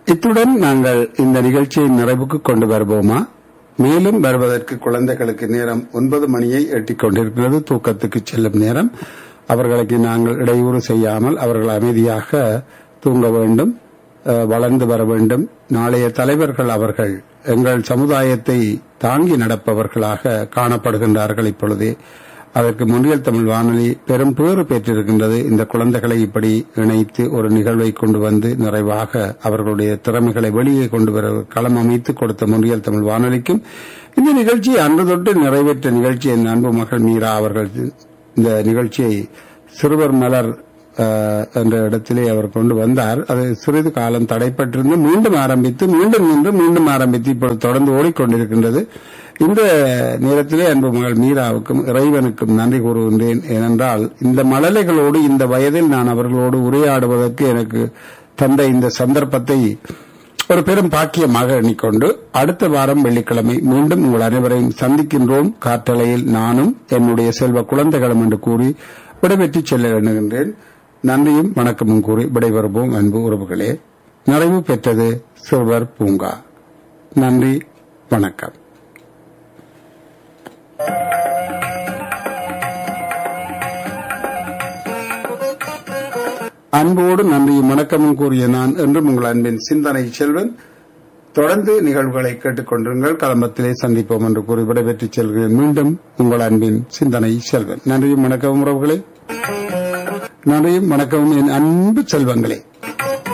இத்துடன் நாங்கள் இந்த நிகழ்ச்சியை நிறைவுக்கு கொண்டு வருவோமா மேலும் வருவதற்கு குழந்தைகளுக்கு நேரம் ஒன்பது மணியை எட்டிக் கொண்டிருக்கிறது தூக்கத்துக்கு செல்லும் நேரம் அவர்களுக்கு நாங்கள் இடையூறு செய்யாமல் அவர்கள் அமைதியாக தூங்க வேண்டும் அஹ், வளர்ந்து வர வேண்டும் நாளைய தலைவர்கள் அவர்கள் எங்கள் சமுதாயத்தை தாங்கி நடப்பவர்களாக காணப்படுகின்றார்கள் இப்பொழுதே அதற்கு முன்னியல் தமிழ் வானொலி பெரும் பேறு பெற்றிருக்கின்றது இந்த குழந்தைகளை இப்படி இணைத்து ஒரு நிகழ்வை கொண்டு வந்து நிறைவாக அவர்களுடைய திறமைகளை வெளியே கொண்டு வர களம் அமைத்து கொடுத்த முன்னியல் தமிழ் வானொலிக்கும் இந்த நிகழ்ச்சியை அன்று தொட்டு நிறைவேற்ற நிகழ்ச்சி என் அன்பு மகள் மீரா அவர்கள் இந்த நிகழ்ச்சியை சிறுவர் மலர் அஹ், என்ற இடத்திலே அவர் கொண்டு வந்தார் அது சிறிது காலம் தடைப்பட்டிருந்து மீண்டும் ஆரம்பித்து மீண்டும் நின்று மீண்டும் ஆரம்பித்து இப்பொழுது தொடர்ந்து ஓடிக்கொண்டிருக்கின்றது இந்த நேரத்திலே அன்பு மகள் மீராவுக்கும் இறைவனுக்கும் நன்றி கூறுகின்றேன் ஏனென்றால் இந்த மழலைகளோடு இந்த வயதில் நான் அவர்களோடு உரையாடுவதற்கு எனக்கு தந்த இந்த சந்தர்ப்பத்தை ஒரு பெரும் பாக்கியமாக எண்ணிக்கொண்டு அடுத்த வாரம் வெள்ளிக்கிழமை மீண்டும் உங்கள் அனைவரையும் சந்திக்கின்றோம் காற்றலையில் நானும் என்னுடைய செல்வ குழந்தைகளும் என்று கூறி விடைபெற்று செல்ல எண்ணுகின்றேன் நன்றியும் வணக்கமும் கூறி விடைபெறுவோம் அன்பு உறவுகளே நிறைவு பெற்றது சிறுவர் பூங்கா நன்றி வணக்கம் அன்போடு நன்றியும் வணக்கமும் கூறிய நான் என்றும் உங்கள் அன்பின் சிந்தனை செல்வன் தொடர்ந்து நிகழ்வுகளை கேட்டுக்கொண்டிருங்கள் கலம்பத்திலே சந்திப்போம் என்று கூறி விடைபெற்று செல்கிறேன் மீண்டும் உங்கள் அன்பின் சிந்தனை செல்வன் நன்றியும் வணக்கமும் உறவுகளே நன்றியும் வணக்கமும் என் அன்பு செல்வங்களே